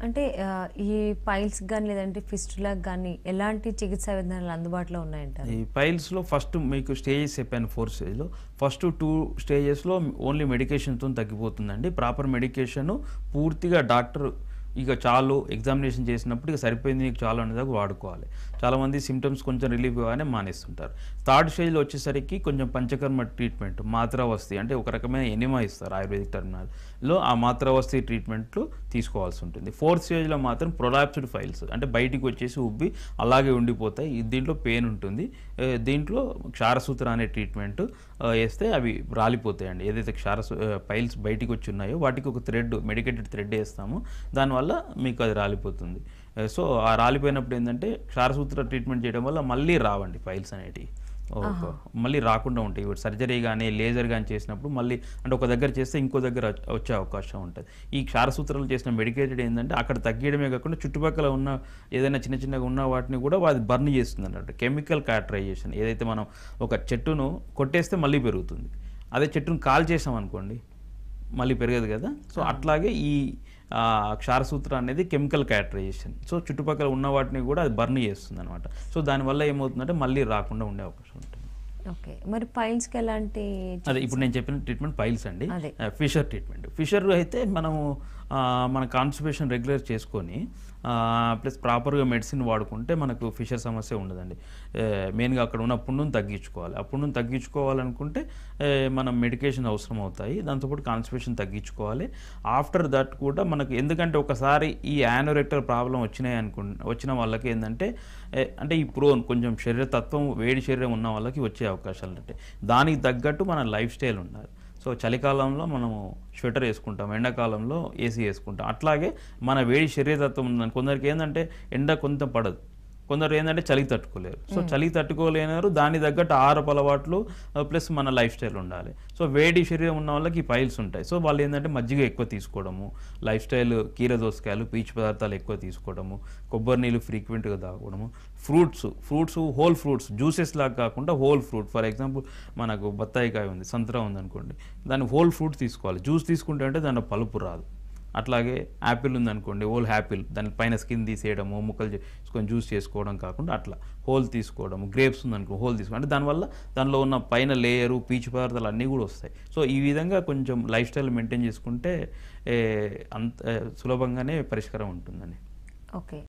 అంటే ఆ, ఈ పైల్స్ కానీ లేదంటే ఫిస్టులకు కానీ ఎలాంటి చికిత్సా విధానాలు అందుబాటులో ఉన్నాయంటారు ఈ పైల్స్లో ఫస్ట్ మీకు స్టేజెస్ చెప్పాను ఫోర్ స్టేజ్లో ఫస్ట్ టూ స్టేజెస్లో ఓన్లీ మెడికేషన్తో తగ్గిపోతుందండి ప్రాపర్ మెడికేషన్ పూర్తిగా డాక్టర్ ఇక చాలు ఎగ్జామినేషన్ చేసినప్పుడు ఇక సరిపోయింది నీకు చాలు అనేదాకా వాడుకోవాలి చాలామంది సిమ్టమ్స్ కొంచెం రిలీఫ్ కాగానే మానేస్తుంటారు థర్డ్ స్టేజ్లో వచ్చేసరికి కొంచెం పంచకర్మ ట్రీట్మెంట్ మాత్రావస్థి అంటే ఒక రకమైన ఎనిమా ఇస్తారు ఆయుర్వేదిక్ టర్మినాల్లో ఆ మాత్రావస్థి ట్రీట్మెంట్లు తీసుకోవాల్సి ఉంటుంది ఫోర్త్ స్టేజ్లో మాత్రం ప్రొలాప్స్డ్ ఫైల్స్ అంటే బయటికి వచ్చేసి ఉబ్బి అలాగే ఉండిపోతాయి ఇది దీంట్లో పెయిన్ ఉంటుంది ఏ, దీంట్లో క్షారసూత్ర అనే ట్రీట్మెంట్ వేస్తే అవి రాలిపోతాయండి ఏదైతే క్షారసు పైల్స్ బయటికి వచ్చి ఉన్నాయో వాటికి ఒక థ్రెడ్ మెడికేటెడ్ థ్రెడ్ వేస్తాము దానివల్ల మీకు అది రాలిపోతుంది ఏ, సో ఆ రాలిపోయినప్పుడు ఏంటంటే క్షారసూత్ర ట్రీట్మెంట్ చేయడం వల్ల మళ్ళీ రావండి ఫైల్స్ అనేటివి ఒక- మళ్ళీ రాకుండా ఉంటాయి ఇప్పుడు సర్జరీ కానీ లేజర్ కానీ చేసినప్పుడు మళ్ళీ అంటే ఒక దగ్గర చేస్తే ఇంకో దగ్గర వచ్చ- వచ్చే అవకాశం ఉంటుంది ఈ క్షారసూత్రాలు చేసిన మెడికేటెడ్ ఏంటంటే అక్కడ తగ్గడమే కాకుండా చుట్టుపక్కల ఉన్న ఏదైనా చిన్న చిన్నగా ఉన్న వాటిని కూడా అది బర్న్ చేస్తుంది అన్నట్టు కెమికల్ క్యాటరైజేషన్ ఏదైతే మనం ఒక చెట్టును కొట్టేస్తే మళ్ళీ పెరుగుతుంది అదే చెట్టును కాల్ చేసాం అనుకోండి మళ్ళీ పెరగదు కదా సో అట్లాగే ఈ ఆ, క్షారసూత్ర అనేది కెమికల్ క్యాటరైజేషన్ సో చుట్టుపక్కల ఉన్న వాటిని కూడా అది బర్న్ చేస్తుంది అనమాట సో దానివల్ల ఏమవుతుందంటే మళ్ళీ రాకుండా ఉండే అవకాశం ఉంటుంది ఓకే మరి పైల్స్కి ఎలాంటి అదే ఇప్పుడు నేను చెప్పిన ట్రీట్మెంట్ పైల్స్ అండి అదే. ఫిషర్ ట్రీట్మెంట్ ఫిషర్ అయితే మనము ఆ, మన కాన్స్టిపేషన్ రెగ్యులర్ చేసుకొని ప్లస్ ప్రాపర్గా మెడిసిన్ వాడుకుంటే మనకు ఫిషర్ సమస్య ఉండదండి మెయిన్గా అక్కడ ఉన్న పుండును తగ్గించుకోవాలి ఆ పుండును తగ్గించుకోవాలనుకుంటే ఏ, మనం మెడికేషన్ అవసరం అవుతాయి దాంతోపాటు కాన్స్టిపేషన్ తగ్గించుకోవాలి ఆఫ్టర్ దట్ కూడా మనకు ఎందుకంటే ఒకసారి ఈ యానోరెక్టర్ ప్రాబ్లం వచ్చినాయి అనుకు వచ్చిన వాళ్ళకి ఏంటంటే ఏ, అంటే ఈ ప్రోన్ కొంచెం శరీరతత్వం వేడి శరీరం ఉన్న వాళ్ళకి వచ్చే అవకాశాలు ఉంటాయి దానికి తగ్గట్టు మన లైఫ్ స్టైల్ ఉండాలి సో చలికాలంలో మనము స్వెటర్ వేసుకుంటాం ఎండాకాలంలో ఏసీ వేసుకుంటాం అట్లాగే మన వేడి శరీరతత్వం ఉందని కొందరికి ఏంటంటే ఎండ కొంత పడదు కొందరు ఏంటంటే చలికి తట్టుకోలేరు సో చలికి తట్టుకోలేనారు దాని తగ్గట్టు ఆహారపు అలవాట్లు ప్లస్ మన లైఫ్ స్టైల్ ఉండాలి సో వేడి శరీరం ఉన్న వాళ్ళకి ఈ పైల్స్ ఉంటాయి సో వాళ్ళు ఏంటంటే మజ్జిగ ఎక్కువ తీసుకోవడము లైఫ్ స్టైల్ కీర దోసకాయలు పీచు పదార్థాలు ఎక్కువ తీసుకోవడము కొబ్బరి నీళ్ళు ఫ్రీక్వెంట్గా తాగడము fruits fruits whole fruits juices లాగా కాకుండా హోల్ ఫ్రూట్ ఫర్ ఎగ్జాంపుల్ మనకు బత్తాయికాయ ఉంది సంతరా ఉంది అనుకోండి దాన్ని హోల్ ఫ్రూట్ తీసుకోవాలి జ్యూస్ తీసుకుంటే అంటే దాంట్లో పలుపు రాదు అట్లాగే యాపిల్ ఉందనుకోండి హోల్ యాపిల్ దాని పైన స్కిన్ తీసేయడము ముక్కలు చేసుకొని జ్యూస్ చేసుకోవడం కాకుండా అట్లా హోల్ తీసుకోవడం గ్రేప్స్ ఉందనుకో హోల్ తీసుకోవడం అంటే దానివల్ల దానిలో ఉన్న పైన లేయరు పీచు పదార్థాలు అన్నీ కూడా వస్తాయి సో ఈ విధంగా కొంచెం లైఫ్ స్టైల్ మెయింటైన్ చేసుకుంటే ఏ, అంత ఏ, సులభంగానే పరిష్కారం ఉంటుందండి ఓకే